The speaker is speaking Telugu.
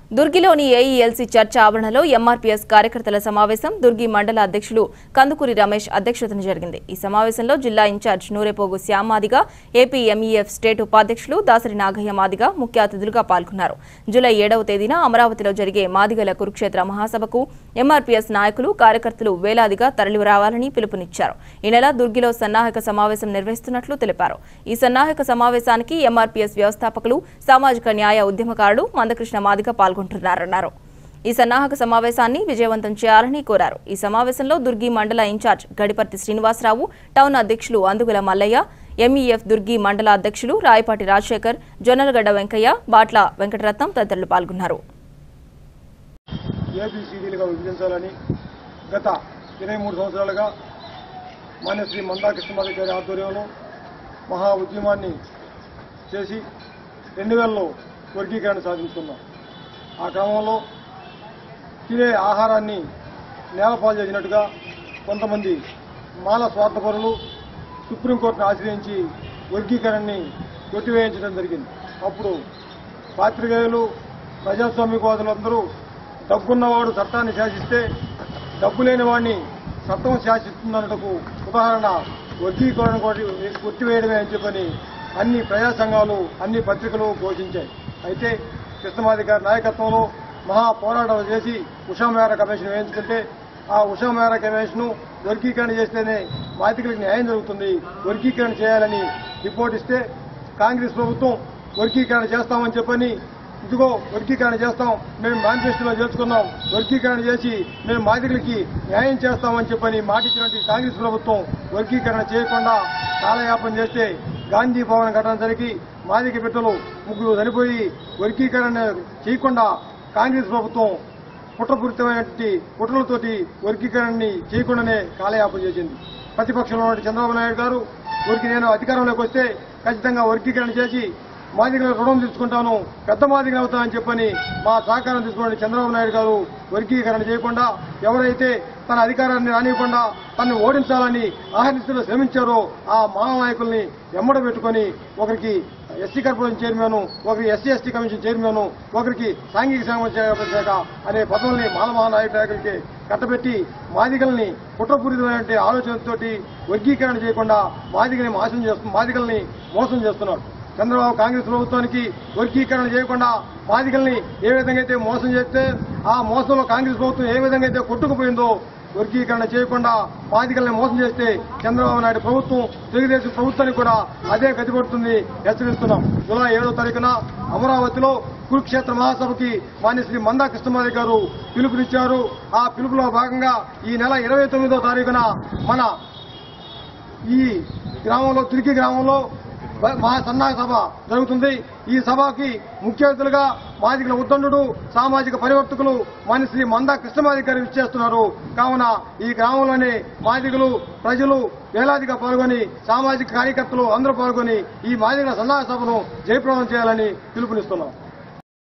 దుర్గిలోని ఏఈఎల్సీ చర్చ్ ఆవరణలో ఎంఆర్పీఎస్ కార్యకర్తల సమావేశం దుర్గి మండల అధ్యక్షులు కందుకూరి రమేష్ అధ్యక్షతన జరిగింది ఈ సమావేశంలో జిల్లా incharge Nurepogu Shyam Madiga AP MEF state ఉపాధ్యక్షులు దాసరి నాగయ్య మాదిగ ముఖ్య అతిథులుగా పాల్గొన్నారు జూలై ఏడవ తేదీన అమరావతిలో జరిగే మాదిగల కురుక్షేత్ర మహాసభకు ఎంఆర్పీఎస్ నాయకులు కార్యకర్తలు వేలాదిగా తరలిరావాలని పిలుపునిచ్చారు ఈ నెల దుర్గిలో సన్నాహక సమావేశం నిర్వహిస్తున్నట్లు తెలిపారు ఈ సన్నాహక సమావేశానికి ఎంఆర్పీఎస్ వ్యవస్థాపకులు సామాజిక న్యాయ ఉద్యమకారులు మందకృష్ణ మాదిగ పాల్గొంటున్నారన్నారు ఈ సన్నాహక సమావేశాన్ని విజయవంతం చేయాలని కోరారు ఈ సమావేశంలో దుర్గి మండల ఇన్ఛార్జ్ గడిపర్తి శ్రీనివాసరావు టౌన్ అధ్యక్షులు అందుగుల మల్లయ్య ఎంఈఎఫ్ దుర్గి మండల అధ్యక్షులు రాయపాటి రాజశేఖర్ జొన్నలగడ్డ వెంకయ్య బాట్ల వెంకటరత్నం తదితరులు పాల్గొన్నారు ఏబిసిడీలుగా విభజించాలని గత ఇరవై మూడు సంవత్సరాలుగా మాన్య శ్రీ మందా కృష్ణమాధి గారి ఆధ్వర్యంలో మహా ఉద్యమాన్ని చేసి రెండు వేలలో వర్గీకరణ సాధించుకున్నాం ఆ క్రమంలో తినే ఆహారాన్ని నేలపాలు చేసినట్టుగా కొంతమంది మాల స్వార్థపరులు సుప్రీంకోర్టును ఆశ్రయించి వర్గీకరణని కొట్టివేయించడం జరిగింది అప్పుడు పాత్రికేయులు ప్రజాస్వామ్యవాదులందరూ డబ్బున్నవాడు చట్టాన్ని శాసిస్తే డబ్బు లేని వాడిని చట్టం శాసిస్తుందన్నటకు ఉదాహరణ వర్గీకరణ కొట్టి- కొట్టివేయడమే అని చెప్పని అన్ని ప్రజా సంఘాలు అన్ని పత్రికలు ఘోషించాయి అయితే కృష్ణమాది గారి నాయకత్వంలో మహా పోరాటం చేసి ఉషామేర కమిషన్ వేయించుకుంటే ఆ ఉషామేర కమిషన్ వర్గీకరణ చేస్తేనే బాధితులకు న్యాయం జరుగుతుంది వర్గీకరణ చేయాలని రిపోర్ట్ ఇస్తే కాంగ్రెస్ ప్రభుత్వం వర్గీకరణ చేస్తామని చెప్పని ఇదిగో వర్గీకరణ చేస్తాం మేము మేనిఫెస్టోలో చేర్చుకున్నాం వర్గీకరణ చేసి మేము మాదిరిలకి న్యాయం చేస్తామని చెప్పని మాట ఇచ్చినట్టు కాంగ్రెస్ ప్రభుత్వం వర్గీకరణ చేయకుండా కాలయాపన చేస్తే గాంధీ భవన్ ఘటన జరిగి మాదిక బిడ్డలు ముగ్గురు చనిపోయి వర్గీకరణ చేయకుండా కాంగ్రెస్ ప్రభుత్వం కుట్రపూరితమైనటువంటి కుట్రలతోటి వర్గీకరణని చేయకుండానే కాలయాపన చేసింది ప్రతిపక్షంలో ఉన్న చంద్రబాబు నాయుడు గారు ఊరికి నేను అధికారంలోకి వస్తే ఖచ్చితంగా వర్గీకరణ చేసి మాదిగల రుణం తీసుకుంటాను పెద్ద మాదిగలు అవుతానని చెప్పని మా సహకారం తీసుకుని చంద్రబాబు నాయుడు గారు వర్గీకరణ చేయకుండా ఎవరైతే తన అధికారాన్ని రానివ్వకుండా తనని ఓడించాలని ఆహరిస్తులు శ్రమించారో ఆ మహానాయకుల్ని ఎమ్మడ పెట్టుకొని ఒకరికి ఎస్సీ కార్పొరేషన్ చైర్మన్ ఒకరికి ఎస్సీ ఎస్టీ కమిషన్ చైర్మన్ ఒకరికి సాంఘిక సంక్షేమ శాఖ అనే పదవుల్ని మాల మహానాయకులకి కట్టబెట్టి మాదిగల్ని కుట్రపూరితమైన ఆలోచనతోటి వర్గీకరణ చేయకుండా మాదిగని మోసం చేస్తు మాదిగల్ని మోసం చేస్తున్నాడు చంద్రబాబు కాంగ్రెస్ ప్రభుత్వానికి వర్గీకరణ చేయకుండా మాదిగల్ని ఏ విధంగా అయితే మోసం చేస్తే ఆ మోసంలో కాంగ్రెస్ ప్రభుత్వం ఏ విధంగా అయితే కొట్టుకుపోయిందో వర్గీకరణ చేయకుండా మాదిగల్ని మోసం చేస్తే చంద్రబాబు నాయుడు ప్రభుత్వం తెలుగుదేశం ప్రభుత్వానికి కూడా అదే గతి పడుతుంది హెచ్చరిస్తున్నాం జూలై ఏడో తారీఖున అమరావతిలో కురుక్షేత్ర మహాసభకి మాన్య శ్రీ మందా కృష్ణమారి గారు పిలుపునిచ్చారు ఆ పిలుపులో భాగంగా ఈ నెల ఇరవై తొమ్మిదో తారీఖున మన ఈ గ్రామంలో తిరిగి గ్రామంలో బ- మహా సన్నాహ సభ జరుగుతుంది ఈ సభకి ముఖ్య అతిథులుగా మాదిగల ఉద్దండు సామాజిక పరివర్తకులు మన శ్రీ మందా కృష్ణమాది గారు ఇచ్చేస్తున్నారు కావున ఈ గ్రామంలోని మాదిగలు ప్రజలు వేలాదిగా పాల్గొని సామాజిక కార్యకర్తలు అందరూ పాల్గొని ఈ మాదిగల సన్నాహ సభను జయప్రదం చేయాలని పిలుపునిస్తున్నాం